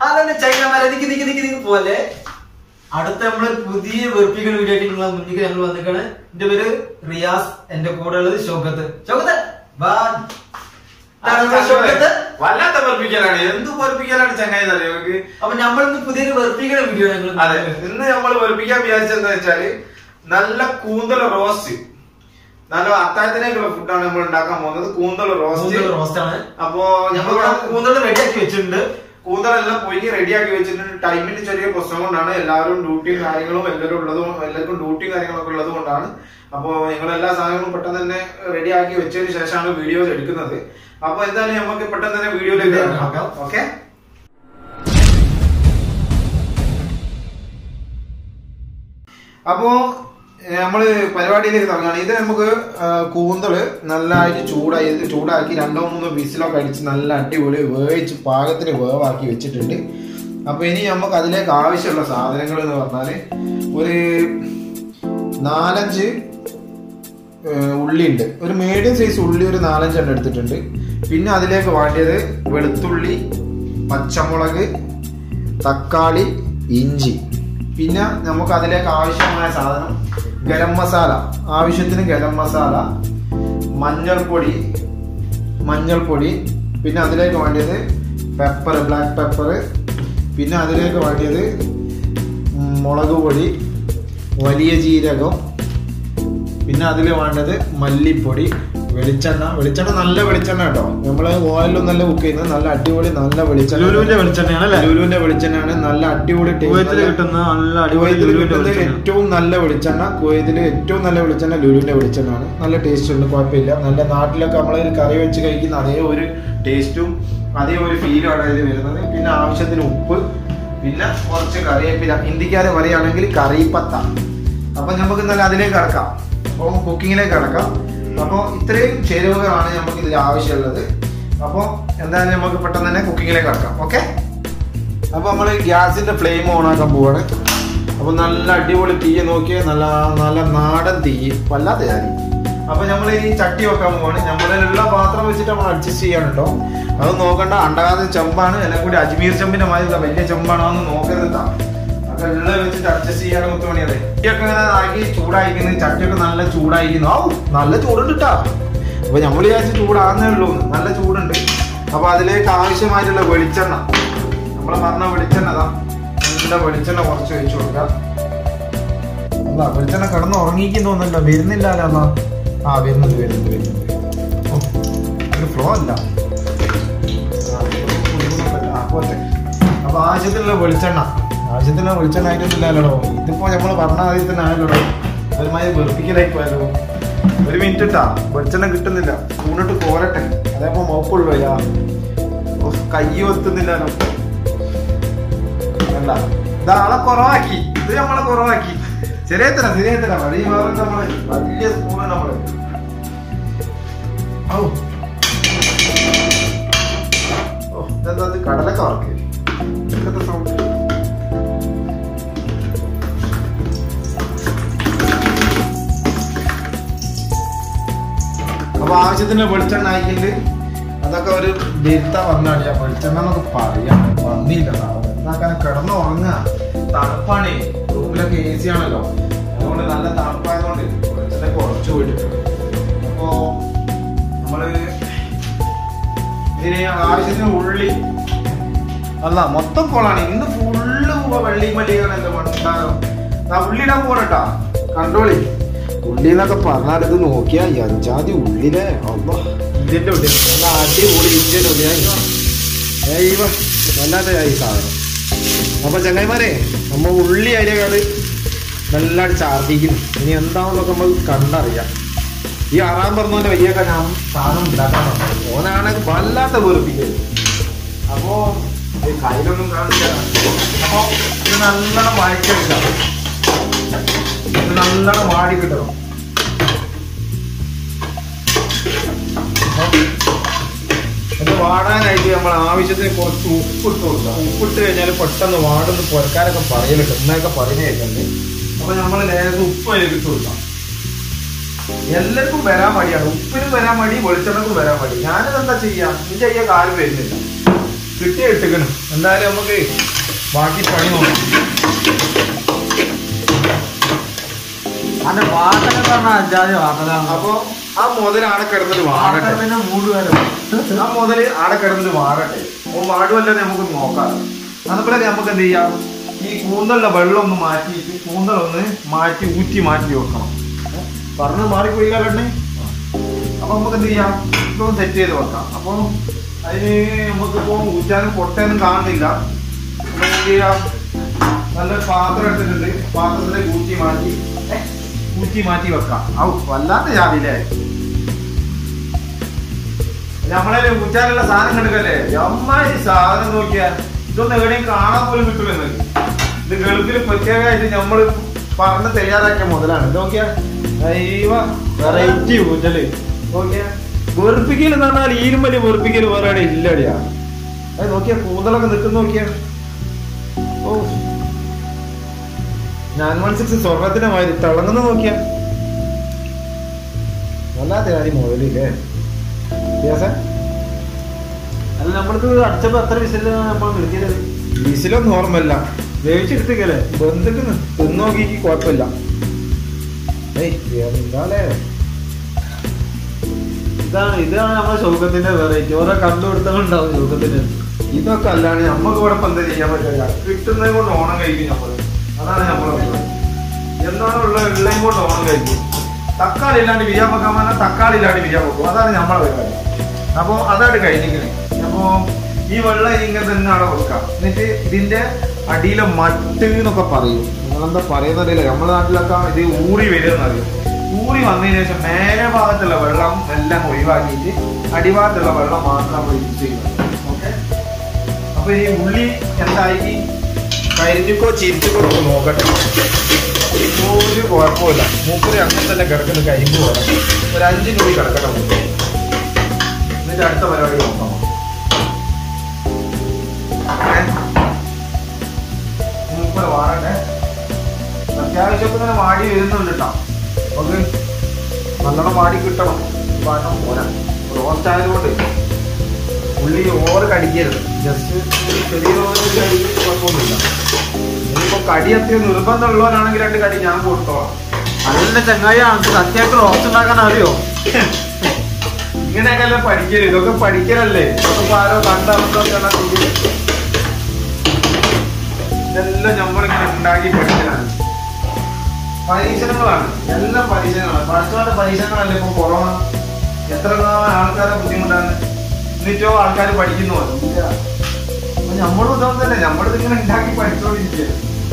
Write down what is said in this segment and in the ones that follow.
അതന്നെ ചൈനമാരെ നിക്ക് നിക്ക് നിക്ക് നിക്ക് പോലെ അടുത്ത നമ്മള് പുതിയ വെറുപ്പിക്കൽ വീഡിയോ ആയിട്ട് നിങ്ങളെ മുന്നിൽ ഞങ്ങൾ വന്നിക്കാണ് എന്റെ പേര് റിയാസ് എന്റെ കൂടെ ഉള്ളത് ഷോക്കത്ത് ഷോക്കത്ത് വാ ഇതാണ് നമ്മുടെ ഷോക്കത്ത് വല്ലാത്ത വെറുപ്പിക്കലാണ് എന്ത് വെറുപ്പിക്കലാണ് ചങ്ങായി അറിയോ നിങ്ങൾക്ക് അപ്പൊ നമ്മൾ ഇന്ന് പുതിയൊരു വെറുപ്പിക്കൽ വീഡിയോ ഞങ്ങൾ അതെ ഇന്ന് നമ്മൾ വെറുപ്പിക്കാൻ വിചാരിച്ചെന്താ വെച്ചാല് നല്ല കൂന്തൽ റോസ്റ്റ് നല്ല അത്താഴത്തിനേക്കുള്ള ഫുഡാണ് നമ്മൾ ഉണ്ടാക്കാൻ പോകുന്നത് കൂന്തൽ റോസ്റ്റ് റോസ്റ്റ് ആണ് അപ്പോ നമ്മൾ നമ്മൾ കൂന്തൽ റെഡിയാക്കി വെച്ചിട്ടുണ്ട് കൂന്തലെല്ലാം പുഴുങ്ങി റെഡിയാക്കി വെച്ചിട്ടുണ്ട് ടൈമിന്റെ ചെറിയ പ്രശ്നം കൊണ്ടാണ് എല്ലാവരും ഡ്യൂട്ടിയും കാര്യങ്ങളും എല്ലാവരും ഉള്ളതും എല്ലാവർക്കും ഡ്യൂട്ടിയും കാര്യങ്ങളൊക്കെ ഉള്ളത് കൊണ്ടാണ് അപ്പോൾ ഞങ്ങൾ എല്ലാ സാധനങ്ങളും പെട്ടെന്ന് തന്നെ റെഡിയാക്കി വെച്ചതിന് ശേഷമാണ് വീഡിയോ എടുക്കുന്നത് അപ്പൊ എന്തായാലും നമുക്ക് പെട്ടെന്ന് തന്നെ വീഡിയോയിലേക്ക് Video ഇറങ്ങാം ഇറങ്ങാം. ഓക്കെ അപ്പോ ഏഹ്, നമ്മള് പരിപാടിയിലേക്ക് തുടങ്ങുകയാണ് ഇത് നമുക്ക് ഏഹ്, കൂന്തള് നല്ലതായിട്ട് ചൂടായി ചൂടാക്കി രണ്ടോ മൂന്നോ വിസിലൊക്കെ അടിച്ച് നല്ല അടിപൊളി വേവിച്ച് പാകത്തിന് വേവാക്കി വെച്ചിട്ടുണ്ട് അപ്പൊ ഇനി നമുക്ക് അതിലേക്ക് ആവശ്യമുള്ള സാധനങ്ങൾ എന്ന് പറഞ്ഞാല് ഒരു നാലഞ്ച് ഏഹ്, ഉള്ളിയുണ്ട് ഒരു മീഡിയം സൈസ് ഉള്ളി ഒരു നാലഞ്ചെണ്ണം എടുത്തിട്ടുണ്ട് പിന്നെ അതിലേക്ക് വേണ്ടിയത് വെളുത്തുള്ളി പച്ചമുളക് തക്കാളി ഇഞ്ചി പിന്നെ നമുക്ക് അതിലേക്ക് ആവശ്യമായ സാധനം ഗരം മസാല ആവശ്യത്തിന് ഗരം മസാല മഞ്ഞൾപ്പൊടി മഞ്ഞൾപ്പൊടി പിന്നെ അതിലേക്ക് വേണ്ടിയത് പെപ്പർ ബ്ലാക്ക് പെപ്പർ പിന്നെ അതിലേക്ക് വേണ്ടിയത് മുളക് പൊടി വലിയ ജീരകം പിന്നെ അതിൽ വേണ്ടത് മല്ലിപ്പൊടി വെളിച്ചെണ്ണ വെളിച്ചെണ്ണ നല്ല വെളിച്ചെണ്ണ കേട്ടോ നമ്മള് ഓയിലും നല്ല കുക്ക് ചെയ്യുന്നത് നല്ല അടിപൊളി നല്ല വെളിച്ചെണ്ണ ലുലുവിന്റെ വെളിച്ചെണ്ണയാണ് അല്ലേ ലുലുവിന്റെ വെളിച്ചെണ്ണയാണ് നല്ല അടിപൊളി taste. കുവൈത്തിൽ നല്ല- കിട്ടുന്ന നല്ല അടിപൊളി കുവൈത്തിൽ ലുലുവിന്റെ കിട്ടുന്ന വെളിച്ചെണ്ണ. ഏറ്റവും നല്ല വെളിച്ചെണ്ണ കുവൈത്തില് ഏറ്റവും നല്ല വെളിച്ചെണ്ണ ലുലുവിന്റെ വെളിച്ചെണ്ണയാണ് നല്ല ടേസ്റ്റ് ഉണ്ട് കുഴപ്പമില്ല നല്ല നാട്ടിലൊക്കെ നമ്മളൊരു കറി വെച്ച് കഴിക്കുന്ന അതേ ഒരു ടേസ്റ്റും അതേ ഒരു ഫീലും ആണ് ഇതിൽ വരുന്നത് പിന്നെ ആവശ്യത്തിന് ഉപ്പ് പിന്നെ കുറച്ച് കറിവേപ്പില ഇന്ത്യക്കാരെ പറയുകയാണെങ്കിൽ കറിപ്പത്ത അപ്പൊ നമുക്ക് നല്ല അതിലേക്ക് കടക്കാം അപ്പോൾ കുക്കിങ്ങിലേക്ക് കടക്കാം അപ്പോൾ ഇത്രയും ചേരുവകളാണ് നമുക്ക് ഇതിൽ ആവശ്യമുള്ളത് അപ്പോൾ എന്തായാലും നമുക്ക് പെട്ടെന്ന് തന്നെ കുക്കിങ്ങിലേക്ക് കടക്കാം ഓക്കെ അപ്പൊ നമ്മൾ ഗ്യാസിന്റെ ഫ്ലെയിം ഓൺ ആക്കാൻ പോവാണ് അപ്പൊ നല്ല അടിപൊളി തീ നോക്കിയ നല്ല നല്ല നാടൻ തീ വല്ലാത്ത ജാതി അപ്പൊ നമ്മൾ ഈ ചട്ടി വെക്കാൻ പോവാണ് നമ്മളിലുള്ള പാത്രം വെച്ചിട്ട് നമ്മൾ അഡ്ജസ്റ്റ് ചെയ്യാണ് കേട്ടോ അത് നോക്കണ്ട അണ്ടകാതെ ചെമ്പാണ് എല്ലാം കൂടി അജ്മീർ ചെമ്പിന്റെ മാതിരിയുള്ള വലിയ ചെമ്പാണോ എന്ന് നോക്കരുത് ട്ടാ. അപ്പൊ ഉള്ളത് വെച്ചിട്ട് അഡ്ജസ്റ്റ് ചെയ്യാണ് മുത്തുമണിയത് ചട്ടിയൊക്കെ ഇങ്ങനെ ആക്കി ചൂടായിരിക്കുന്നത് ചട്ടിയൊക്കെ നല്ല ചൂടായിരിക്കുന്നു ഔ നല്ല ചൂടുണ്ട് ട്ടാ അപ്പൊ നമ്മൾ വിചാരിച്ച് ചൂടാകുന്നേ ഉള്ളൂ എന്ന്. നല്ല ചൂടുണ്ട് അപ്പൊ അതിലേക്ക് ആവശ്യമായിട്ടുള്ള വെളിച്ചെണ്ണ നമ്മള് പറഞ്ഞ വെളിച്ചെണ്ണ അതാ നല്ല വെളിച്ചെണ്ണ കുറച്ച് ഒഴിച്ചു കൊടുക്കാം അല്ല വെളിച്ചെണ്ണ കിടന്ന് ഉറങ്ങിക്കുന്നു തോന്നുന്നില്ല വരുന്നില്ലല്ലോ എന്നാ ആ വരുന്നുണ്ട് വരുന്നുണ്ട് വരുന്നുണ്ട് ഓ, ഒരു ഫ്ലോ അല്ല ആ, ആ, പോട്ടെ. അപ്പൊ ആവശ്യത്തിനുള്ള വെളിച്ചെണ്ണ ആവശ്യത്തിനുള്ള വെളിച്ചെണ്ണ ആയിട്ടൊന്നുമില്ലല്ലോ ഇതിപ്പോ നമ്മള് പറഞ്ഞ ആദ്യം തന്നെ ആയല്ലോ ഒരുമാതിരി വെറുപ്പിക്കലായി പോയല്ലോ ഒരു മിനിറ്റ് ഇട്ടാ വെളിച്ചെണ്ണ കിട്ടുന്നില്ല സ്പൂണിട്ട് കോരട്ടെ അതേപ്പോ മോപ്പുള്ളൂ യാ കൈ എത്തുന്നില്ലല്ലോ വേണ്ട ഇത് ആളെ കുറവാക്കി ഇത് നമ്മളെ കുറവാക്കി ശരിയായിത്തരാ ശരിയായിത്തരാ വലിയ വേറെ നമ്മള് വലിയ സ്പൂണ് നമ്മള് ഔ. ഓ, ഇതെന്താ ഇത് കടലൊക്കെ വറക്ക് ഇതൊക്കെ സൗണ്ട് അപ്പൊ ആവശ്യത്തിന് വെളിച്ചെണ്ണ ആക്കിയിട്ട് അതൊക്കെ ഒരു വരുത്ത വന്നാണ് ഞാൻ വെളിച്ചെണ്ണ എന്നൊക്കെ പറയാം വന്നില്ല സാധനം എന്നാക്കാൻ കിടന്ന് ഉറങ്ങുക തണുപ്പാണ് റൂമിലൊക്കെ എ സി ആണല്ലോ അതുകൊണ്ട് നല്ല തണുപ്പായതുകൊണ്ട് വെളിച്ചെണ്ണ കുറച്ച് പോയിട്ടുണ്ട് അപ്പോ നമ്മള് ഇതിന് ആവശ്യത്തിന് ഉള്ളി അല്ല മൊത്തം കോളാണ് ഇന്ന് ഫുള്ള് വെള്ളി മല്ലിയാണ് എന്റെ മണ്ടാകം ആ ഉള്ളി ഇടാൻ പോകണട്ടാ കണ്ടോളി ഉള്ളി എന്നൊക്കെ പറഞ്ഞാൽ ഇത് നോക്കിയാ ഈ അഞ്ചാതി ഉള്ളിലെ അമ്മ ഇതിന്റെ ഉള്ളി നല്ല അടിപൊളി ഇന്ത്യൻ ഉള്ളിയായി ദൈവ വല്ലാത്ത ഈ സാധനം അപ്പൊ ചങ്ങായിമാരെ നമ്മ ഉള്ളി അരികള് നല്ല ചാർത്തിക്കുന്നു ഇനി എന്താണെന്നൊക്കെ നമ്മൾ കണ്ടറിയാം ഈ ആറാം പറഞ്ഞോന്റെ വലിയൊക്കെ ഞാൻ സാധനം ഉണ്ടാക്കാൻ വന്നത്. ഓനാണെങ്കിൽ വല്ലാത്ത വെറുപ്പിക്കല് അപ്പോ ഈ കയ്യിലൊന്നും കാണില്ല അപ്പൊ ഇത് നല്ലോണം വാടിക്കെടുക്കാം ഇത് നല്ലോണം വാടി കിട്ടണം അപ്പൊ ഇത് വാടാനായിട്ട് നമ്മൾ ആവശ്യത്തിന് കുറച്ച് ഉപ്പിട്ട് കൊടുക്കാം ഉപ്പിട്ട് കഴിഞ്ഞാൽ പെട്ടെന്ന് വാടുന്ന പുരക്കാരൊക്കെ പറയലുണ്ട് ഉമ്മയൊക്കെ പറയുന്ന കേൾക്കുന്നുണ്ട് അപ്പൊ നമ്മൾ ലേശം ഉപ്പ് അതിലേക്ക് ഇട്ട് കൊടുക്കാം എല്ലാവർക്കും വരാൻ മടിയാണ് ഉപ്പിനും വരാൻ മടി വെളിച്ചെണ്ണക്കും വരാൻ മടി ഞാനിത് എന്താ ചെയ്യാം ഇത് ചെയ്യാൻ കാര്യം വരുന്നില്ല കിട്ടി ഇട്ടിക്കണം എന്തായാലും നമുക്ക് ബാക്കി പണി നോക്കാം അന്റെ വാട്ടൊക്കെ പറഞ്ഞാൽ അഞ്ചാതി വാട്ടലാണ് അപ്പൊ ആ മുതൽ ആടെ കിടന്നിട്ട് വാടട്ടെ പിന്നെ മൂട് വരെ ആ മുതല് ആടെ കിടന്നിട്ട് വാടട്ടെ ഓ വാടുമല്ലേ നമുക്ക് നോക്കാം അതുപോലെ നമുക്ക് എന്ത് ചെയ്യാം ഈ കൂന്തലിന്റെ വെള്ളം ഒന്ന് മാറ്റിയിട്ട് കൂന്തലൊന്ന് മാറ്റി ഊറ്റി മാറ്റി വെക്കണം പറഞ്ഞു മാറിപ്പോയിക്കാലുണ്ട് അപ്പൊ നമുക്ക് എന്ത് ചെയ്യാം ഇതൊന്ന് സെറ്റ് ചെയ്ത് വെക്കാം അപ്പൊ അതിന് നമുക്കിപ്പോ ഊറ്റാനും പൊട്ടയൊന്നും കാണുന്നില്ല അപ്പൊ എന്ത് ചെയ്യാം നല്ലൊരു പാത്രം എടുത്തിട്ടുണ്ട് പാത്രത്തിലേക്ക് ഊറ്റി മാറ്റി ഏ, ഊറ്റി മാറ്റി വെക്കാം ഔ വല്ലാത്ത ജാതിയില്ലേ നമ്മളെ ഊറ്റാനുള്ള സാധനം കണ്ടുക്കല്ലേ അമ്മായി സാധനം നോക്കിയാ ഇതൊന്നും എവിടെയും കാണാൻ പോലും കിട്ടുമെന്ന് ഇത് ഗൾഫിൽ പ്രത്യേകമായിട്ട് നമ്മള് പറഞ്ഞ് തയ്യാറാക്കിയ മുതലാണ് ഇത് നോക്കിയാ വെറൈറ്റി ഊറ്റല് നോക്കിയാ വെറുപ്പിക്കൽ എന്ന് പറഞ്ഞാൽ ഈരും വലിയ വെറുപ്പിക്കൽ വേറെ എവിടെ ഇല്ലടിയാ അത് നോക്കിയാ കൂന്തലൊക്കെ നിൽക്കുന്ന നോക്കിയാ ഓ ഞാൻ വൺ സിക്സ് സ്വർണത്തിന്റെ മാതിരി തിളങ്ങുന്ന നോക്കിയാ വല്ലാത്ത കാര്യം മുതലില്ലേ വ്യത്യാസ അല്ല നമ്മൾക്ക് അടിച്ചപ്പോ എത്ര വിസിലാണ് നമ്മൾ നിർത്തിയത് വിസിലൊന്നും ഓർമ്മല്ല വേവിച്ചെടുത്തേക്കല്ലേ ബന്ധുക്ക് തിന്നു നോക്കി കുഴപ്പമില്ല ഏയ് എന്താലേ ഇതാണ് ഇതാണ് നമ്മുടെ ശോകത്തിന്റെ വെറൈറ്റി ഓരോ കണ്ടുപിടുത്തങ്ങളുണ്ടാവും ശോകത്തിന് ഇതൊക്കെ അല്ലാണ്ട് നമുക്ക് ഇവിടെ ഇപ്പൊ എന്താ ചെയ്യാൻ പറ്റില്ല കിട്ടുന്നത് കൊണ്ട് ഓണം കഴിക്കും നമ്മള് അതാണ് നമ്മളെ പരിപാടി. എന്താണ് ഉള്ള ഉള്ളതും കൊണ്ട് ഓണം കഴിക്കും തക്കാളി ഇല്ലാണ്ട് ബിരിയാൻ വെക്കാൻ പറഞ്ഞാൽ തക്കാളി ഇല്ലാണ്ട് ബിരിയാൻ വെക്കും അതാണ് നമ്മളെ പരിപാടി അപ്പൊ അതാണ് കഴിഞ്ഞിരിക്കുന്നത് അപ്പൊ ഈ വെള്ളം ഇങ്ങനെ തന്നെ അവിടെ വെക്കാം എന്നിട്ട് ഇതിന്റെ അടിയിലെ മട്ട് എന്നൊക്കെ പറയും നിങ്ങളെന്താ പറയുന്നറിയില്ല നമ്മുടെ നാട്ടിലൊക്കെ ഇത് ഊറി വരുമെന്ന് അറിയും ഊറി വന്നതിന് ശേഷം മേലെ ഭാഗത്തുള്ള വെള്ളം എല്ലാം ഒഴിവാക്കിയിട്ട് അടിഭാഗത്തുള്ള വെള്ളം മാത്രം നമ്മൾ യൂസ് ചെയ്യുന്നത് ഓക്കെ അപ്പൊ ഈ ഉള്ളി എന്തായി കരിഞ്ഞിക്കോ ചിരിച്ചിക്കോ നമുക്ക് നോക്കട്ടെ ഒരു കുഴപ്പമില്ല മൂപ്പര് അങ്ങനെ തന്നെ കിടക്കുന്ന കരിമ്പ് പോലെ ഒരു അഞ്ച് കൂടി കിടക്കട്ടെ നമുക്ക് എന്നിട്ട് അടുത്ത പരിപാടി നോക്കാം മൂപ്പര് വാടട്ടെ അത്യാവശ്യമൊക്കെ ഇങ്ങനെ വാടി വരുന്നുണ്ട് കേട്ടോ നമുക്ക് നല്ലോണം വാടി കിട്ടണം പാട്ടം പോരാ റോസ്റ്റ് ആയതുകൊണ്ട് ഉള്ളി ഓവർ കടിക്കരുത് ജസ്റ്റ് ചെറിയ ഓവർ കടി കുഴപ്പമൊന്നുമില്ല ഇനിയിപ്പോ കടി അത്രയും നിർബന്ധമുള്ളവരാണെങ്കിൽ രണ്ട് കടി ഞാൻ കൊടുത്തോളാം അതിന്റെ ചങ്ങായി ആണ് സത്യമായിട്ട് റോസ്റ്റ് ഉണ്ടാക്കാൻ അറിയോ ഇങ്ങനെയൊക്കെ പഠിക്കല് ഇതൊക്കെ പഠിക്കലല്ലേ ഇതൊക്കെ ഇപ്പൊ ആരോ കണ്ടറിഞ്ഞൊക്കെയാണ് ഇതെല്ലാം നമ്മളിങ്ങനെ ഉണ്ടാക്കി പഠിക്കലാണ് പരീക്ഷണങ്ങളാണ് എല്ലാം പരീക്ഷണങ്ങളാണ് പഠിച്ചവരുടെ പരീക്ഷണങ്ങളല്ലേ ഇപ്പൊ കൊറോണ എത്ര ആൾക്കാരെ ബുദ്ധിമുട്ടാണ് എന്നിട്ടോ ആൾക്കാർ പഠിക്കുന്നു ഇല്ല. അപ്പൊ നമ്മളും ഇതൊന്നും തന്നെ നമ്മളിത് ഇങ്ങനെ ഉണ്ടാക്കി പഠിച്ചുകൊണ്ടിരിക്കുക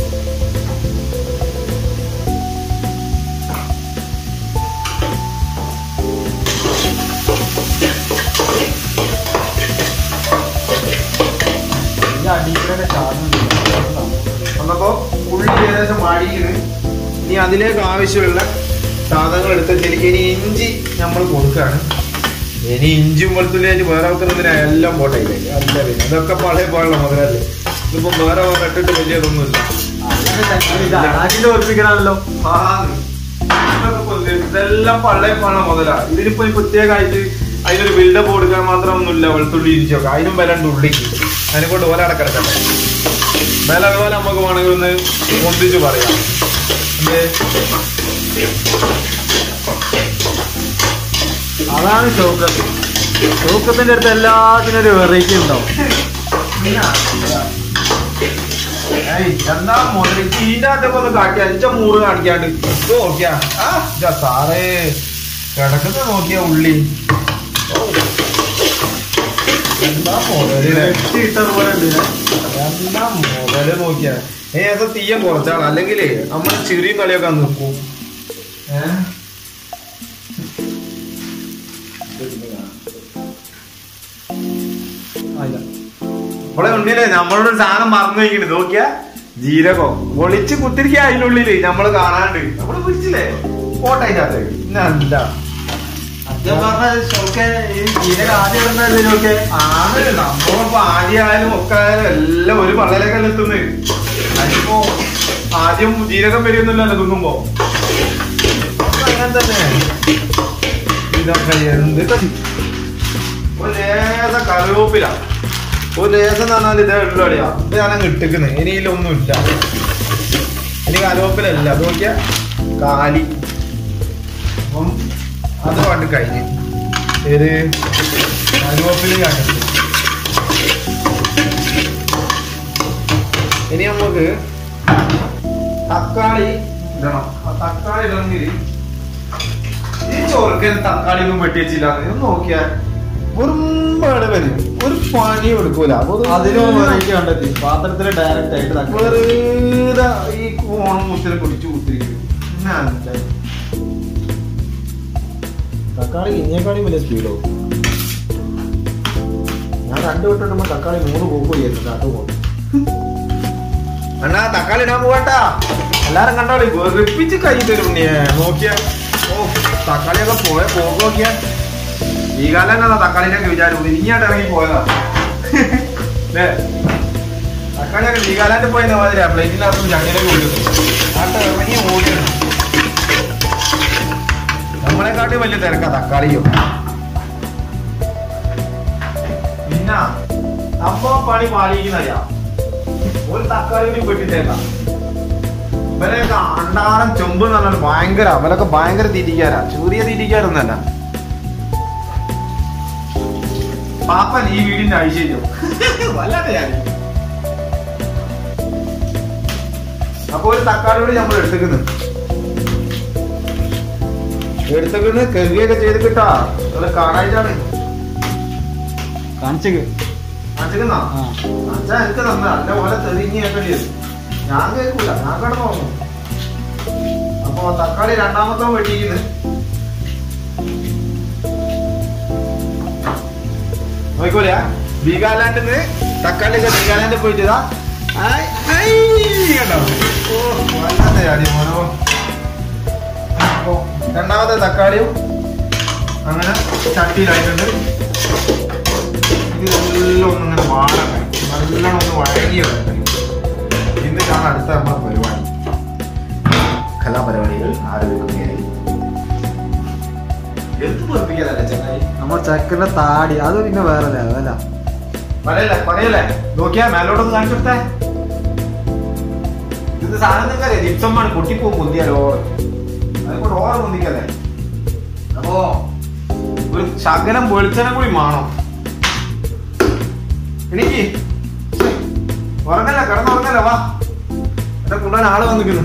ഈ അടിയിലൂടെ ചാടുന്നുണ്ട് വന്നപ്പോ ഉള്ളി ഏകദേശം വാടിയിന് ഇനി അതിലേക്ക് ആവശ്യമുള്ള സാധനങ്ങൾ എടുത്ത് ശരിക്കും ഇനി ഇഞ്ചി നമ്മൾ കൊടുക്കുകയാണ് ഇനി ഇഞ്ചും വെളുത്തുള്ളിയായിട്ട് വേറെ വെക്കുന്നതിന് എല്ലാം പോട്ടെ ഇതിലേക്ക്. അല്ല പിന്നെ അതൊക്കെ പഴയ പാടുള്ള മുതലല്ലേ ഇതിപ്പോ വേറെ ഇട്ടിട്ട് വലിയതൊന്നുമില്ല അടിയിൽ ഓർപ്പിക്കണമല്ലോ ആ, ഇതൊക്കെ ഇപ്പൊ ഇത് ഇതെല്ലാം പഴയ പാടുള്ള മുതലാ ഇതിനിപ്പോ ഈ പ്രത്യേകമായിട്ട് അതിനൊരു ബിൽഡപ്പ് കൊടുക്കാൻ മാത്രമൊന്നുമില്ല വെളുത്തുള്ളി ഇഞ്ചിയൊക്കെ അതിനും വില ഉണ്ട് ഉള്ളിക്ക് അതിനെ കൊണ്ട് ഒരാളെ കിടക്കട്ടെ വില അതുപോലെ നമുക്ക് വേണമെങ്കിൽ ഒന്ന് ഒന്നിച്ച് പറയാം എന്തേ? അതാണ് ഷൗക്കത്ത് ഷൗക്കത്തിന്റെ അടുത്ത് എല്ലാത്തിനും ഒരു വെറൈറ്റി ഉണ്ടാവും ഏയ്, എന്താ മുതൽ ഇതിന്റെ അകത്തൊക്കെ ഒന്ന് കാട്ടി അഞ്ച മൂറ് കാണിക്കാണ്ട് ഇത് നോക്കിയാ ആ ഇതാ സാറേ കിടക്കുന്ന നോക്കിയാ ഉള്ളി ഓ. എന്താ മുതല് ഇട്ടതുപോലെ ഉണ്ട് ഇതിന്. എന്താ മുതല് നോക്കിയാ ഏ അത് തീയം കുറച്ചാണ് അല്ലെങ്കിലേ നമ്മൾ ചെറിയ കളിയൊക്കെ നിൽക്കും ഏഹ് നമ്മളെ ഉണ്ണിലെ നമ്മളോട് ഒരു സാധനം മറന്നു വയ്ക്കണത് നോക്കിയാ ജീരകം ഒളിച്ച് കുത്തിരിക്കുക അതിനുള്ളില് നമ്മള് കാണാണ്ട് നമ്മള് പിടിച്ചില്ലേ കോട്ടയത്ത് ഇന്നല്ല സത്യം പറഞ്ഞാൽ ഷൗക്കെ ഈ ജീരക ആദ്യം ഇടുന്ന ഇതിനൊക്കെ ആണ് നമ്മളിപ്പോ ആദ്യമായാലും ഒക്കെ ആയാലും എല്ലാം ഒരു പള്ളയിലേക്കല്ല എത്തുന്നത് അതിപ്പോ ആദ്യം ജീരകം വരുന്നില്ലല്ലോ തിന്നുമ്പോ ഒക്കെ അങ്ങനെ തന്നെ ഇതൊക്കെ എന്ത് കടി? ഒരു ലേശ കറിവേപ്പില ഒരു ലേസം എന്ന് പറഞ്ഞാൽ ഇതേ ഉള്ളു അളിയാ ഇത് ഞാൻ ഇട്ടിക്കുന്നത് ഇനി ഇതിലൊന്നുമില്ല ഇനി കലോപ്പിലല്ല അത് നോക്കിയാ കാലി അപ്പം അത് പണ്ട് കഴിഞ്ഞ് ഏത് കരുവേപ്പില കണ്ടിട്ട് ഇനി നമുക്ക് തക്കാളി ഇടണം ആ തക്കാളി ഇടണമെങ്കിൽ ഈ ചോറക്കന് തക്കാളി ഒന്നും വെട്ടി വെച്ചില്ല ഒന്ന് നോക്കിയാ വെറും വരും ഒരു പണി എടുക്കൂല വെറും അതിലും വെറൈറ്റി കണ്ടെത്തി പാത്രത്തിൽ ഡയറക്റ്റ് ആയിട്ട് തക്കാളി വെറുതെ ഈ ഓണം മുത്തിനെ കുടിച്ചു കുത്തിരിക്കും എന്നാ മനസ്സിലായി? തക്കാളി ഇഞ്ഞേക്കാളും വലിയ സ്പീഡോ ഞാൻ രണ്ടു വിട്ടിട്ടുമ്പോ തക്കാളി മൂന്ന് പോക്ക് ചെയ്യുന്നുണ്ട് അത് പോകും അണ്ണാ തക്കാളി ഇടാൻ പോകട്ടാ എല്ലാരും കണ്ടോളി വെറുപ്പിച്ച് കൈ തരും നീ നോക്കിയ ഓ തക്കാളിയൊക്കെ പോയ പോക്ക് നോക്കിയ ഈ കാലം തന്നെ തക്കാളിനൊക്കെ വിചാരം ഇനിയായിട്ട് ഇറങ്ങി പോയതാ ല്ലേ? തക്കാളിയൊക്കെ ലീഗാലായിട്ട് പോയ മാതിരി പ്ലേറ്റിനകത്ത് ചങ്ങനൊക്കെ വിടുന്നു ആട്ടെ ഇറങ്ങി ഓടിയാണ് നമ്മളെക്കാട്ടി വലിയ തിരക്കാ തക്കാളിയോ പിന്നെ അമ്മ പണി പാലിക്കുന്നറിയാം ഒരു തക്കാളി കൂടി പെട്ടിട്ടേക്കാം ഇവരെയൊക്കെ അണ്ടാറം ചെമ്പ് എന്ന് പറഞ്ഞാൽ ഭയങ്കര അവരൊക്കെ ഭയങ്കര തീറ്റിക്കാരാ ചെറിയ തീറ്റിക്കാരൊന്നല്ല പാപ്പൻ ഈ വീടിന്റെ ഐശ്വര്യം വല്ലാതെ ഞാൻ അപ്പൊ ഒരു തക്കാളി കൂടി നമ്മൾ എടുത്തേക്കുന്നു എടുത്തേക്കുന്നു കഴുകിയൊക്കെ ചെയ്ത് കിട്ടാ നിങ്ങള് കാണായിട്ടാണ് കാണിച്ചേക്ക് കാണിച്ചേക്കുന്നാ ആ അച്ഛാ എനിക്ക് തന്ന നല്ല പോലെ തെളിഞ്ഞ് കേൾക്കേണ്ടി വരും ഞാൻ കേൾക്കൂല ഞാൻ കിടന്നു പോകുന്നു അപ്പൊ തക്കാളി രണ്ടാമത്തെ വെട്ടിയിരിക്കുന്നു നോക്കൂല ബീഗാലാൻഡിൽ നിന്ന് തക്കാളി ഒക്കെ ബീഗാലാൻഡിൽ പോയിട്ട് ഇതാ ആയ്, ആയ്, കണ്ടോ? ഓ, വല്ലാത്ത ചാടി മോനോ. അപ്പൊ രണ്ടാമത്തെ തക്കാളിയും അങ്ങനെ ചട്ടിയിലായിട്ടുണ്ട് ഇതെല്ലാം ഒന്ന് ഇങ്ങനെ വാടണം നല്ലോണം ഒന്ന് വഴങ്ങി വരട്ടെ എന്നിട്ടാണ് അടുത്ത നമ്മുടെ പരിപാടി കലാപരിപാടികൾ ആരംഭിക്കുകയായി എന്ത് പൊറപ്പിക്കാതല്ലേ ചെങ്ങായി നമ്മൾ ചക്കന്റെ താടി അത് പിന്നെ വേറെ ലെവല പറയല്ലേ പറയല്ലേ നോക്കിയാ മേലോട്ടൊന്ന് കാണിച്ചു കൊടുത്തേ ഇത് സാധനം നിങ്ങൾക്കറിയാം ജിപ്സമാണ് പൊട്ടിപ്പോ പൊന്തിയാൽ ഓറ് അതിപ്പോ ഓറ് പൊന്തിക്കല്ലേ അപ്പോ ഒരു ശകലം വെളിച്ചെണ്ണ കൂടി വേണം എനിക്ക് ഉറങ്ങല്ല കിടന്നുറങ്ങല്ല വാ എന്റെ കൊണ്ടുപോകാൻ ആള് വന്നിക്കുന്നു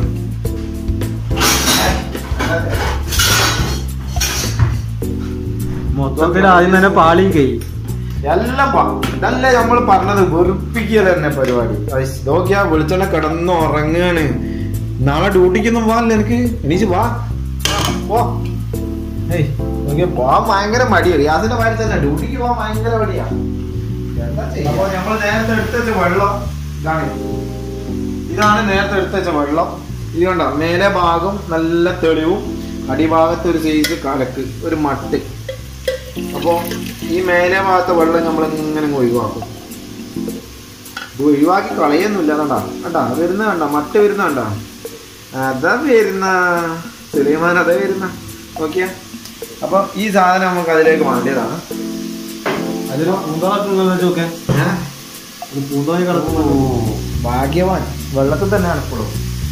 മൊത്തത്തിൽ ആദ്യം തന്നെ പാളി കൈ എല്ലാം പ- ഇതല്ലേ നമ്മൾ പറഞ്ഞത് വെറുപ്പിക്കുക തന്നെ പരിപാടി ഐസ്, നോക്കിയാ വെളിച്ചെണ്ണ കിടന്ന് ഉറങ്ങാണ് നാളെ ഡ്യൂട്ടിക്കൊന്നും പോകാനല്ലേ എനിക്ക് എണീച്ച് വാ പോ ഏയ് നോക്കിയാ പോവാൻ ഭയങ്കര മടിയാ റിയാസിന്റെ കാര്യം തന്നെ ഡ്യൂട്ടിക്ക് പോവാൻ ഭയങ്കര മടിയാ എന്താ ചെയ്യാ? അപ്പൊ നമ്മൾ നേരത്തെ എടുത്ത് വെച്ച വെള്ളം ഇതാണ് ഇതാണ് നേരത്തെ എടുത്ത് വെച്ച വെള്ളം ഇത് കണ്ടോ മേലെ ഭാഗം നല്ല തെളിവും അടിഭാഗത്ത് ഒരു സൈസ് കലക്ക് ഒരു മട്ട് അപ്പോ ഈ മേലെ ഭാഗത്തെ വെള്ളം നമ്മൾ ഇങ്ങനെ അങ്ങ് ഒഴിവാക്കും ഇത് ഒഴിവാക്കി കളയൊന്നുമില്ല കണ്ടാ കണ്ടാ വരുന്ന കണ്ട മട്ട വരുന്ന കണ്ടാ അതാ വരുന്ന സുലൈമാൻ അതാ വരുന്ന നോക്കിയാ അപ്പൊ ഈ സാധനം നമുക്ക് അതിലേക്ക് വേണ്ടിയതാണ് അതിന് പൂന്തോളൊക്കെ ചോക്കെ ഏഹ് പൂന്തോണി കിടക്കുന്നു ഭാഗ്യവാൻ വെള്ളത്തിൽ തന്നെയാണ് ഇപ്പോഴും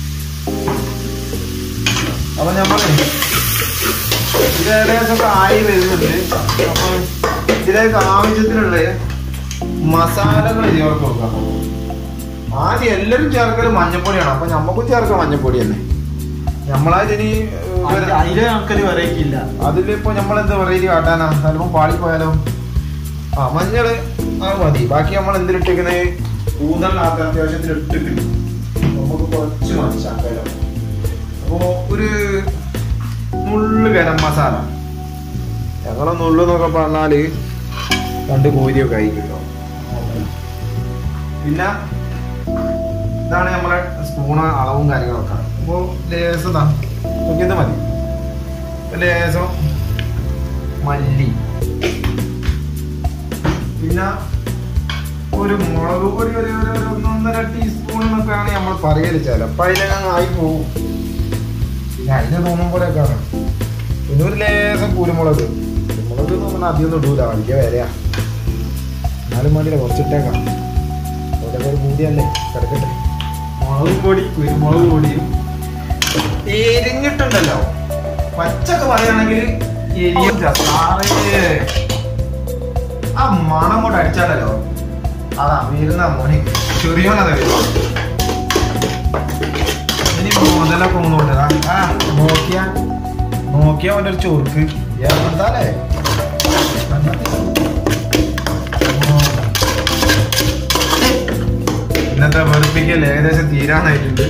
അപ്പൊ നമ്മളെ ഇത് ഏകദേശം ഒക്കെ ആയി വരുന്നുണ്ട് അപ്പൊ ഇതിലേക്ക് ആവശ്യത്തിനുള്ള മസാലകൾ ചേർത്ത് കൊടുക്കാം ആദ്യം എല്ലാവരും ചേർക്കല് മഞ്ഞപ്പൊടിയാണ് അപ്പൊ നമുക്കും ചേർക്കാം മഞ്ഞപ്പൊടി തന്നെ നമ്മളതിനി അതിലെ ആൾക്കാര് വെറൈറ്റി ഇല്ല അതിലിപ്പോ നമ്മൾ എന്താ വെറൈറ്റി കാട്ടാനാ ചിലപ്പോ പാളിപ്പോയാലോ ആ മഞ്ഞള് ആ മതി ബാക്കി നമ്മൾ എന്തിലിട്ടിരിക്കുന്നത് കൂന്തലിനകത്ത് അത്യാവശ്യത്തിന് ഇട്ടിട്ടുണ്ട് നമുക്ക് കുറച്ച് മനസ്സിലാക്കാലോ അപ്പോ ഒരു നുള്ളു ഗരം മസാല ഞങ്ങളെ നുള്ളു എന്നൊക്കെ പറഞ്ഞാല് രണ്ട് കോരിയൊക്കെ ആയിരിക്കുമല്ലോ പിന്നെ ഇതാണ് നമ്മളെ സ്പൂണ് അളവും കാര്യങ്ങളൊക്കെ അപ്പോ ലേസതാ നോക്കിയത് മതി ലേസം മല്ലി പിന്നെ ഒരു മുളക് പൊടി ഒരു ഒരു ഒരു ഒന്നൊന്നര ടീസ്പൂൺ എന്നൊക്കെയാണ് നമ്മൾ പറയല് ചിലപ്പോ അതിലങ്ങ് ആയി പോവും പിന്നെ അതിന് തോന്നും പോലെയൊക്കെ ആണ് പിന്നെ ഒരു ലേസം കുരുമുളക് കുരുമുളക് എന്ന് പറഞ്ഞാൽ അധികം ഇടൂല വലിയ വിലയാ എന്നാലും വേണ്ടിയില്ല കുറച്ചിട്ടേക്കാം അവിടെ ഒരു മൂടിയല്ലേ കിടക്കട്ടെ മുളക് പൊടി കുരുമുളക് പൊടിയും എരിഞ്ഞിട്ടുണ്ടല്ലോ പച്ചക്ക് പറയുകയാണെങ്കിൽ എരിയും സാറേ ആ മണം കൊണ്ട് അടിച്ചാലല്ലോ അതാ വരുന്ന മോനി ചെറിയോനത് വരും ഇനി മുതലൊക്കെ ഒന്നുകൊണ്ട് ആ നോക്കിയാ നോക്കിയാ അവൻ്റെ ഒരു ചൊറുക്ക് എന്താലേ ഇന്നത്തെ വെറുപ്പിക്കൽ ഏകദേശം തീരാനായിട്ടുണ്ട്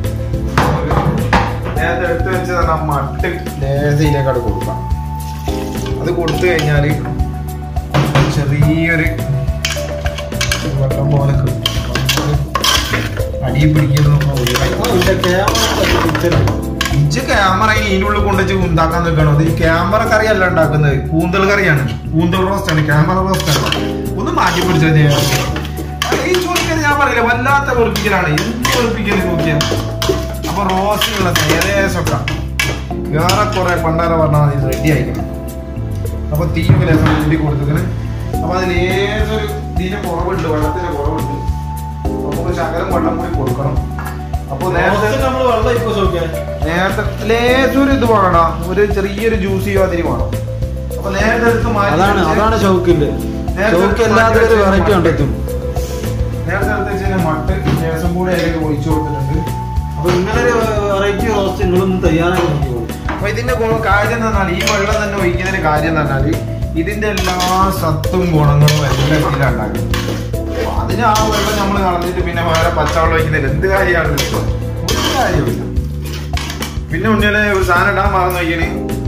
നേരത്തെ എടുത്ത് വെച്ച് തന്നെ മട്ട് ലേസയിലേക്കാട് കൊടുക്കാം അത് കൊടുത്തു കഴിഞ്ഞാൽ ചെറിയൊരു വെള്ളം പോലെ കിട്ടും. അടിയിൽ പിടിക്കുന്നതൊക്കെ ഒഴിവാക്കി ഇജ്ജ് ക്യാമറ ഇതിൻ്റെ ഉള്ളിൽ കൊണ്ടുവച്ച് ഉണ്ടാക്കാൻ നിൽക്കണം ഇത് ഈ ക്യാമറ കറിയല്ല ഉണ്ടാക്കുന്നത് കൂന്തൽ കറിയാണ് കൂന്തൽ റോസ്റ്റ് ആണ് ക്യാമറ റോസ്റ്റ് ആണ് ഒന്ന് മാറ്റി പിടിച്ചാൽ ഈ ചോദിക്കുന്നത് ഞാൻ പറയില്ല വല്ലാത്ത വെറുപ്പിക്കലാണ് എന്ത് വെറുപ്പിക്കല് നോക്കിയാ അപ്പൊ റോസ്റ്റിനുള്ള ഏകദേശമൊക്കെ ഏറെക്കുറെ പണ്ടാര പറഞ്ഞാൽ ഇത് റെഡി ആയിക്കണം അപ്പൊ തീയൊക്കെ ലേശം കൂടി കൊടുത്തിങ്ങനെ അപ്പൊ അതിൽ ഏതൊരു ഇതിന് കുറവുണ്ട് വെള്ളത്തിന് കുറവുണ്ട് നമുക്ക് ശകലം വെള്ളം കൂടി കൊടുക്കണം അപ്പൊ നേരത്തെ നമ്മൾ വെള്ളം ഇപ്പൊ ചോദിക്കാൻ നേരത്തെ ലേശൊരു ഇത് വേണം ഒരു ചെറിയൊരു ജ്യൂസി അതിന് വേണം അപ്പൊ നേരത്തെ എടുത്ത് മാറ്റി അതാണ് വെച്ച് അതാണ് ഷൗക്കിന്റെ നേരത്തെ ഷൗക്ക് എല്ലാത്തിലും ഒരു വെറൈറ്റി കണ്ടെത്തും നേരത്തെ എടുത്ത് വെച്ച് മട്ട് ലേശം കൂടി അതിലേക്ക് ഒഴിച്ചു കൊടുത്തിട്ടുണ്ട് അപ്പൊ ഇങ്ങനെ ഒരു വെറൈറ്റി റോസ്റ്റ് നിങ്ങളൊന്ന് തയ്യാറായി നോക്കിക്കോളൂ അപ്പൊ ഇതിന്റെ ഗുണം കാര്യം എന്ന് പറഞ്ഞാൽ ഈ വെള്ളം തന്നെ ഒഴിക്കുന്നതിന്റെ കാര്യം എന്ന് പറഞ്ഞാല് ഇതിന്റെ എല്ലാ സത്തും ഗുണങ്ങളും എല്ലാം ഇതിലുണ്ടാകും അപ്പൊ അതിന് ആ വെള്ളം നമ്മൾ കളഞ്ഞിട്ട് പിന്നെ വേറെ പച്ചവെള്ളം ഒഴിക്കുന്നതിൽ എന്ത് കാര്യമാണ് ഇത്? ഒരു കാര്യമില്ല പിന്നെ ഉണ്ണികളെ ഒരു സാധനം ഇടാൻ മറന്നു നോക്കിയാണ്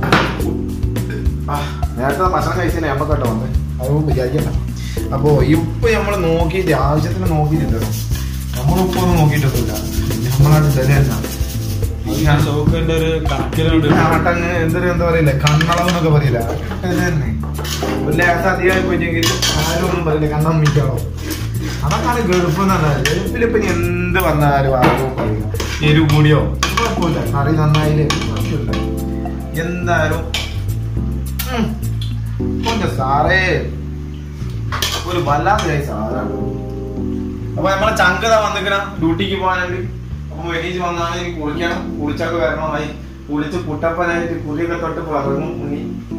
നേരത്തെ ഭക്ഷണം കഴിച്ചതിനെ നമ്മക്കട്ടോ വന്ന് അത് വിചാരിക്കണ്ട അപ്പോ ഇപ്പൊ നമ്മൾ നോക്കിയിട്ട് ആവശ്യത്തിന് നോക്കിയിട്ടില്ല നമ്മൾ ഉപ്പ് ഒന്നും നോക്കിയിട്ടൊന്നുമില്ല നമ്മളാണ് തന്നെ ഷൗക്കിന്റെ ഒരു കണക്കിലുണ്ട് നാട്ടങ്ങ് എന്തൊരു എന്താ പറയില്ല കണ്ണളം എന്നൊക്കെ പറയില്ല അത് തന്നെ ഒരു ലേസം അധികമായി പോയിട്ടെങ്കിൽ ആരും ഒന്നും പറയില്ല കണ്ണം മിക്കാണോ അതൊക്കെയാണ് ഗൾഫ് എന്ന് പറഞ്ഞാൽ ഗൾഫിൽ ഇപ്പൊ ഇനി എന്ത് വന്നാലും ആർക്കും പറയില്ല എരിവ് കൂടിയോ കുഴപ്പമില്ല കറി നന്നായില്ലേ കുഴപ്പമില്ല എന്തായാലും ഉം. പൊന്നെ സാറേ ഒരു വല്ലാത്ത കൈ സാധനമാണ് അപ്പൊ നമ്മളെ ചങ്കത വന്നിക്കണ ഡ്യൂട്ടിക്ക് പോകാനുണ്ട് അപ്പൊ വെനീച്ച് വന്നാണ് ഇനി കുളിക്കണം കുളിച്ചൊക്കെ വരണമായി കുളിച്ച് കുട്ടപ്പനായിട്ട് കുളിയൊക്കെ തൊട്ട് പറഞ്ഞു ഉണ്ണി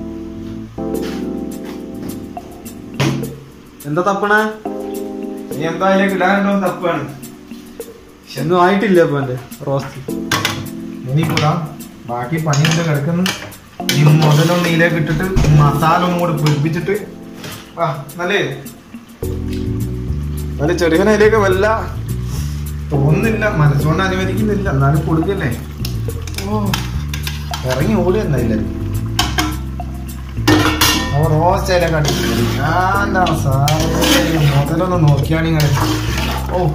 എന്താ തപ്പണേ ഇനി എന്താ അതിലേക്ക് ഇടാനുണ്ടോ തപ്പാണ് ഒന്നും ആയിട്ടില്ല ഇപ്പൊ എന്റെ റോസ്റ്റ് ഇനി കൂടാ ബാക്കി പണിയുണ്ട് കിടക്കുന്നു ഈ മുതലൊന്ന് ഇതിലേക്ക് ഇട്ടിട്ട് മസാല ഒന്നും കൂടെ പിടിപ്പിച്ചിട്ട് ആ നല്ലേ നല്ല ചെറുകനയിലേക്ക് വല്ല തോന്നുന്നില്ല മനസ്സുകൊണ്ട് അനുവദിക്കുന്നില്ല എന്നാലും കൊടുക്കല്ലേ ഓ ഇറങ്ങി ഓടി എന്നായില്ല ഓ റോസ്റ്റ് അതിലെ കണ്ടിട്ടില്ല എന്താണ് സാറേ മുതലൊന്ന് നോക്കിയാണ് ഇങ്ങനെ ഓ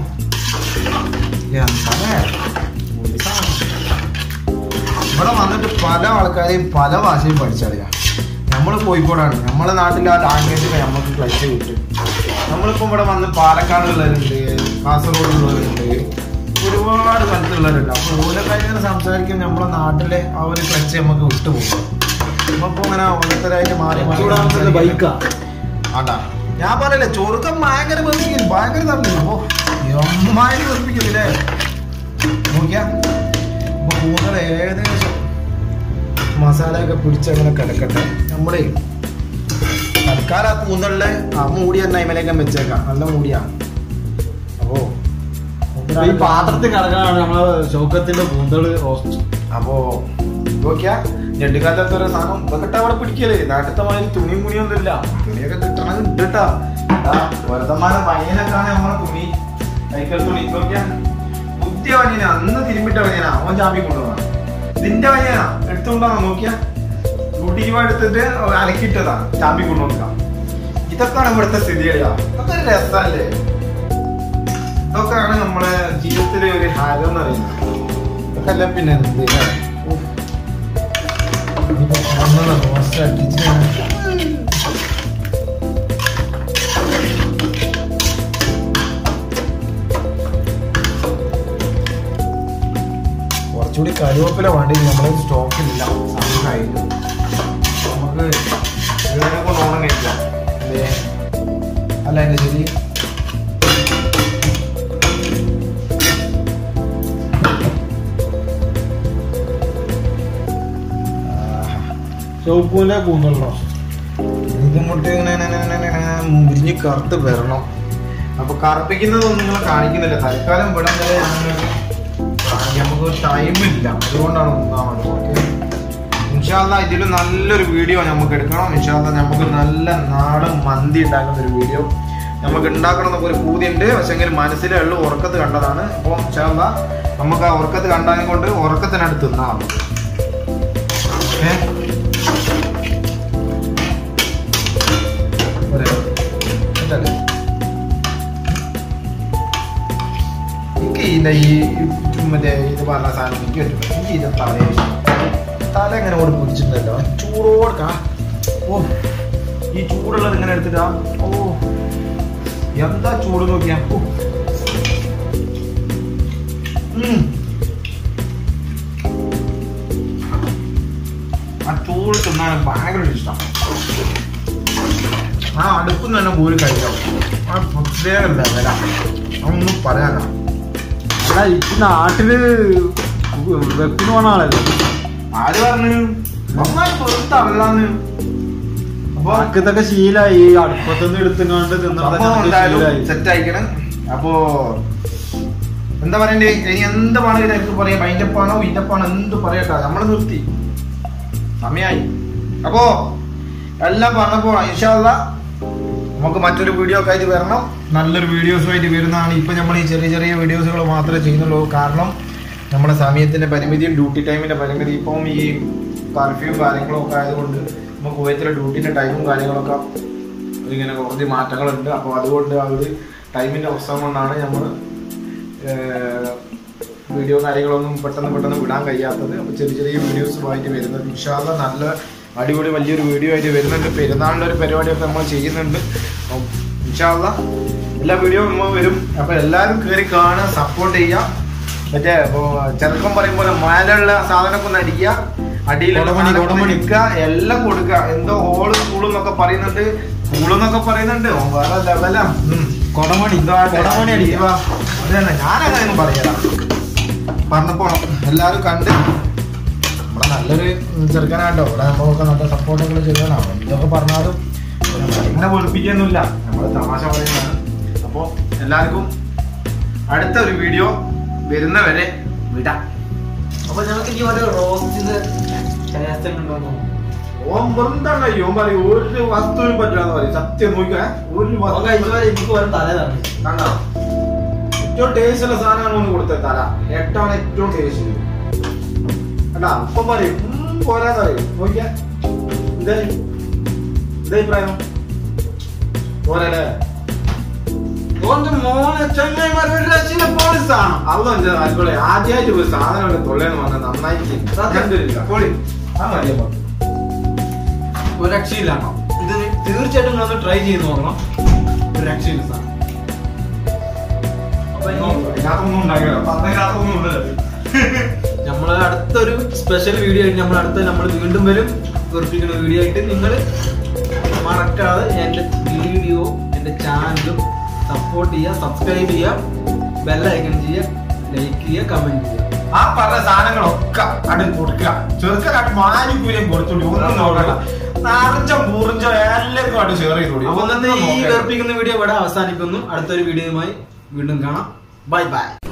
എന്താ ഒരു സാധനം. ഇവിടെ വന്നിട്ട് പല ആൾക്കാരെയും പല ഭാഷയും പഠിച്ചറിയാം നമ്മൾ കോഴിക്കോടാണ് നമ്മളെ നാട്ടിൽ ആ ലാംഗ്വേജിൽ നമുക്ക് ക്ലച്ച് കിട്ടും നമ്മളിപ്പോൾ ഇവിടെ വന്ന് പാലക്കാട് ഉള്ളവരുണ്ട് കാസർഗോഡ് ഉള്ളവരുണ്ട് ഒരുപാട് സ്ഥലത്തുള്ളവരുണ്ട് അപ്പോൾ ഓരോ കാര്യങ്ങൾ സംസാരിക്കും നമ്മളെ നാട്ടിലെ ആ ഒരു ക്ലച്ച് നമുക്ക് വിട്ടുപോകും നമ്മളിപ്പോൾ ഇങ്ങനെ ഓരോരുത്തരായിട്ട് മാറി മാറി സംസാരിക്കും. ബൈക്കാ അതാ ഞാൻ പറയല്ലേ ചൊറുക്കം ഭയങ്കര വെറുപ്പിക്കും ഭയങ്കര തന്നെ ഓ എമ്മായി വെറുപ്പിക്കില്ലേ നോക്കിയാ അപ്പൊ കൂന്തൽ ഏകദേശം മസാലയൊക്കെ പിടിച്ചങ്ങനെ കിടക്കട്ടെ നമ്മളെ തൽക്കാലം ആ കൂന്തലിലെ ആ മൂടി തന്നെ അതിമേലേക്ക് വെച്ചേക്കാം നല്ല മൂടിയാണ് അപ്പോ ഈ പാത്രത്തിൽ കിടക്കാനാണ് നമ്മളെ ഷൗക്കത്തിന്റെ കൂന്തള് റോസ്റ്റ് അപ്പോ നോക്കിയാ ഞെട്ടിക്കാലത്തെ ഒരു സാധനം ഇതൊക്കെ അവിടെ പിടിക്കല് നാട്ടിലത്തെ മാതിരി തുണിയും മുണിയൊന്നും ഇല്ല തുണിയൊക്കെ കിട്ടണം ഇട്ടാ വെറുതമാനം പയ്യനൊക്കെയാണ് നമ്മളെ തുണി കൈക്കൽ തുണി നോക്കിയാ ബുദ്ധി പയ്യന അന്ന് തിരുമ്പിട്ട പയ്യനാ അവൻ ചാമ്പി കൊണ്ടുപോകണം ഇതിന്റെ പയ്യനാ എടുത്തുകൊണ്ടാണോ നോക്കിയാ ഡ്യൂട്ടിക്ക് പോയി എടുത്തിട്ട് അലക്കിയിട്ടതാ ചാമ്പി കൊണ്ടുവക്കാം ഇതൊക്കെയാണ് ഇവിടുത്തെ സ്ഥിതികളാ ഇതൊക്കെ ഒരു രസമല്ലേ ഇതൊക്കെയാണ് നമ്മളെ ജീവിതത്തിലെ ഒരു ഹാരം എന്ന് പറയുന്നത് ഇതൊക്കെ അല്ല പിന്നെ എന്ത് ല്ലേ? ഉഫ്. ഇനിയിപ്പോ കാണുന്നത് roast അടിച്ച് ഞാൻ- കുറച്ചുകൂടി കരുവേപ്പില വേണ്ടി നമ്മുടെ സ്റ്റോക്കിലില്ല സമയം കഴിഞ്ഞു നമുക്ക് ഇതിനെ കൊണ്ട് ഓണം കഴിക്കാം അല്ലേ അല്ല അതിന്റെ ശരി ചോപ്പൂല കൂന്നുള്ളോ ഇതുമുട്ട് ഇങ്ങനെ ഇങ്ങനെ ഇങ്ങനെ ഇങ്ങനെ ഇങ്ങനെ മുരിഞ്ഞ് കറുത്ത് വരണം അപ്പൊ കറുപ്പിക്കുന്നതൊന്നും നിങ്ങളെ കാണിക്കുന്നില്ല തൽക്കാലം ഇവിടെ വരെ ഞങ്ങൾക്ക് നമുക്ക് ടൈമില്ല അതുകൊണ്ടാണ് ഒന്നാമത് ഓക്കെ ഇൻഷാല്ല ഇതിൽ നല്ലൊരു വീഡിയോ നമുക്ക് എടുക്കണം ഇൻഷാല്ല നമുക്ക് നല്ല നാടൻ മന്തി ഉണ്ടാക്കുന്ന ഒരു വീഡിയോ നമുക്ക് ഉണ്ടാക്കണം എന്നൊക്കെ ഒരു പൂതിയുണ്ട് പക്ഷെങ്കിൽ മനസ്സിലേ ഉള്ളൂ ഉറക്കത്ത് കണ്ടതാണ് അപ്പോൾ ഇൻഷാല്ല നമുക്ക് ആ ഉറക്കത്ത് കണ്ടാലും കൊണ്ട് ഉറക്കത്തിനടുത്ത് തിന്നാം നമുക്ക് ഏ ഒരേ ഇതല്ലേ എനിക്ക് ഇതിന്റെ ഈ മറ്റേ ഇത് പറഞ്ഞ സാധനം എനിക്ക് പറ്റില്ല എനിക്ക് ഇതിന്റെ തല തല എങ്ങനെ ഓടി പിടിച്ചിട്ടുണ്ടല്ലോ ചൂടോടുക്കാ ഓ ഈ ചൂടുള്ളത് ഇങ്ങനെ എടുത്തിട്ടാ ഓ എന്താ ചൂട് നോക്കിയാ ഓ. ഉം. ആ ചൂട് തിന്നാൻ ഭയങ്കര ഇഷ്ടം ആ അടുപ്പ് തന്നെ പോയി കഴിക്കാം ആ പ്രത്യേക ലെവല ഒന്നും പറയാനാ അല്ല ഈ നാട്ടില് വെപ്പിന് പോണ ആളല്ലേ ആര് പറഞ്ഞു നന്നായി പുറത്തല്ലാന്ന് അപ്പൊ ഇതൊക്കെ ശീലായി അടുപ്പത്തൊന്നും എടുത്തുകൊണ്ട് സംഭവം എന്തായാലും സെറ്റ് അയക്കണം അപ്പോ എന്താ പറയണ്ടേ ഇനി എന്ത് വേണം എനിക്ക് പറയാം വൈൻഡപ്പാണോ വിൻഡപ്പാണോ എന്ത് പറയട്ടെ നമ്മള് നിർത്തി സമയായി അപ്പോ എല്ലാം പറഞ്ഞപ്പോ ഇൻഷാല്ല നമുക്ക് മറ്റൊരു വീഡിയോ ഒക്കെ ആയിട്ട് വരണം നല്ലൊരു വീഡിയോസുമായിട്ട് വരുന്നതാണ് ഇപ്പൊ നമ്മൾ ഈ ചെറിയ ചെറിയ വീഡിയോസുകൾ മാത്രമേ ചെയ്യുന്നുള്ളൂ കാരണം നമ്മുടെ സമയത്തിന്റെ പരിമിതിയും ഡ്യൂട്ടി ടൈമിന്റെ പരിമിതി ഇപ്പം ഈ കർഫ്യൂ കാര്യങ്ങളും ഒക്കെ ആയതുകൊണ്ട് നമുക്ക് കുവൈത്തിലെ ഡ്യൂട്ടിന്റെ ടൈമും കാര്യങ്ങളൊക്കെ ഇങ്ങനെ കുറച്ച് മാറ്റങ്ങളുണ്ട് അപ്പോൾ അതുകൊണ്ട് ആ ഒരു ടൈമിന്റെ പ്രശ്നം കൊണ്ടാണ് നമ്മൾ വീഡിയോ കാര്യങ്ങളൊന്നും പെട്ടെന്ന് പെട്ടെന്ന് വിടാൻ കഴിയാത്തത് അപ്പോൾ ചെറിയ ചെറിയ വീഡിയോസുമായിട്ട് വരുന്നത് ഇൻഷാല്ല നല്ല അടിപൊളി വലിയൊരു വീഡിയോ ആയിട്ട് വരുന്നുണ്ട് പെരുന്നാളിൻ്റെ ഒരു പരിപാടിയൊക്കെ നമ്മൾ ചെയ്യുന്നുണ്ട് അപ്പം ഇൻഷാല്ല എല്ലാ വീഡിയോ നമ്മൾ വരും അപ്പോൾ എല്ലാവരും കയറി കാണുക സപ്പോർട്ട് ചെയ്യുക മറ്റേ ഇപ്പൊ ചെറുക്കം പറയുമ്പോൾ മേലുള്ള സാധനമൊക്കെ ഒന്ന് അടിക്കുക അടിയിലുള്ള കൊടമണി, സാധനമൊക്കെ കൊടമണി. എടുക്കുക എല്ലാം കൊടുക്കുക എന്തോ ഹോള് സ്കൂളും എന്നൊക്കെ പറയുന്നുണ്ട് സ്കൂളും എന്നൊക്കെ പറയുന്നുണ്ട് ഓ, വേറെ ലെവലാ ഉം. കൊടമണി ഇതാട്ടെ. കൊടമണി അടിക്കുക ഇവാ. അതന്നെ ഞാനങ്ങനെ പറയാ പറഞ്ഞപ്പോ എല്ലാരും കണ്ട് നമ്മളെ നല്ലൊരു ചെറുക്കനാട്ടോ ഇവിടെ നമ്മളൊക്കെ നല്ല സപ്പോർട്ടൊക്കെ ചെയ്യണം എന്തൊക്കെ പറഞ്ഞാലും ഇങ്ങനെ വെളുപ്പിക്കൊന്നുമില്ല നമ്മള് തമാശ പറയുന്നതാണ് അപ്പോ എല്ലാവർക്കും അടുത്ത ഒരു വീഡിയോ വരുന്നവരെ വിടാം അപ്പൊ ഞങ്ങൾക്ക് ഇനി ഒരു റോസ്റ്റിന്റെ ടേസ്റ്റ് ഉണ്ടോ ഓൻ വെറുതാണ് ഓൻ പറയും ഒരു വസ്തുവിനും പറ്റില്ലാന്ന് പറയും സത്യം നോക്കുക ഒരു വസ്തു എനിക്ക് ഒരു തലേതാണ് കണ്ടോ ഏറ്റവും ടേസ്റ്റ് ഉള്ള സാധനമാണ് ഒന്ന് കൊടുത്തത് തല ഏട്ടാണ് ഏറ്റവും ടേസ്റ്റ് കണ്ടാ ഇപ്പൊ പറയും ഉം, പോരാന്ന് പറയും നോക്കിയാ എന്താ എന്താ അഭിപ്രായം പോരല്ലേ ഓന്റെ മോനെ ചങ്ങായിമാർ ഒരു രക്ഷയില്ല പോലീസ് ആണ് അതൊന്നും അതുപോലെ ആദ്യമായിട്ട് ഒരു സാധനം തൊള്ളേന്ന് പറഞ്ഞാൽ നന്നായിട്ട് പൊളി ആ മതിയപ്പോ ഒരു രക്ഷയില്ലാണോ ഇത് തീർച്ചയായിട്ടും നിങ്ങൾ ഒന്ന് ട്രൈ ചെയ്ത് നോക്കണം ഒരു രക്ഷയില്ല സാധനം അപ്പൊ ഇനി ഇതിനകത്തൊന്നും ഉണ്ടാകില്ല പത്തതിനകത്തൊന്നും ഉണ്ടല്ലോ നമ്മള് അടുത്തൊരു സ്പെഷ്യൽ വീഡിയോ ആയിട്ട് നമ്മൾ അടുത്ത നമ്മൾ വീണ്ടും വരും വെറുപ്പിക്കുന്ന വീഡിയോ ആയിട്ട് നിങ്ങൾ മറക്കാതെ എൻ്റെ വീഡിയോ എൻ്റെ ചാനലും സപ്പോർട്ട് ചെയ്യുക സബ്സ്ക്രൈബ് ചെയ്യുക ബെല്ലൈക്കൺ ചെയ്യുക ലൈക്ക് ചെയ്യുക കമന്റ് ചെയ്യുക ആ പറഞ്ഞ സാധനങ്ങളൊക്കെ അടി കൊടുക്കുക ചെറുക്കനാട്ട് മാനിക്കൂലിയും കൊടുത്തോളൂ ഒന്നും നോക്കണ്ട നിറച്ച മുറിച്ച എല്ലാവർക്കും അടി ഷെയർ ചെയ്തോളൂ അപ്പൊ ഇന്നത്തെ ഒന്നും ഈ നോക്കണ്ട. വെറുപ്പിക്കുന്ന വീഡിയോ ഇവിടെ അവസാനിക്കുന്നു അടുത്തൊരു വീഡിയോയുമായി വീണ്ടും കാണാം ബൈ ബൈ